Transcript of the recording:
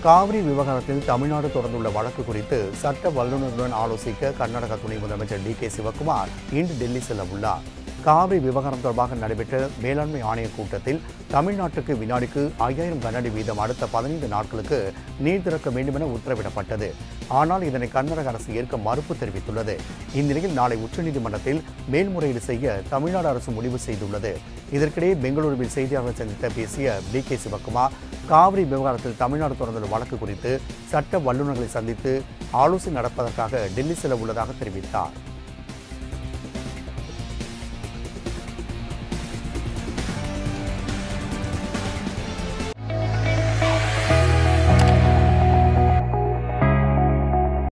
காவிரி விவகாரத்தில் தமிழ்நாடு தொடர்ந்துள்ள வழக்கு குறித்து சட்ட வல்லுநர்களுடன் ஆலோசிக்க கர்நாடக துணை முதலமைச்சர் டி கே சிவக்குமார் இன்று டெல்லி செல்ல உள்ளார் காவிரி விவகாரம் தொடர்பாக நடைபெற்ற மேலாண்மை ஆணைய கூட்டத்தில் தமிழ்நாட்டுக்கு வினாடிக்கு ஐயாயிரம் கனஅடி வீதம் அடுத்த பதினைந்து நாட்களுக்கு நீர் திறக்க வேண்டுமென உத்தரவிடப்பட்டது ஆனால் இதனை கர்நாடக அரசு ஏற்க மறுப்பு தெரிவித்துள்ளது இந்நிலையில் நாளை உச்சநீதிமன்றத்தில் மேல்முறையீடு செய்ய தமிழ்நாடு அரசு முடிவு செய்துள்ளது இதற்கிடையே பெங்களூருவில் செய்தியாளர்கள் சந்தித்த பேசிய டி கே சிவக்குமார் காவிரி விவகாரத்தில் தமிழ்நாடு தொடர்ந்துள்ள வழக்கு குறித்து சட்ட வல்லுநர்களை சந்தித்து ஆலோசனை நடப்பதற்காக டெல்லி செல்ல உள்ளதாக தெரிவித்தார்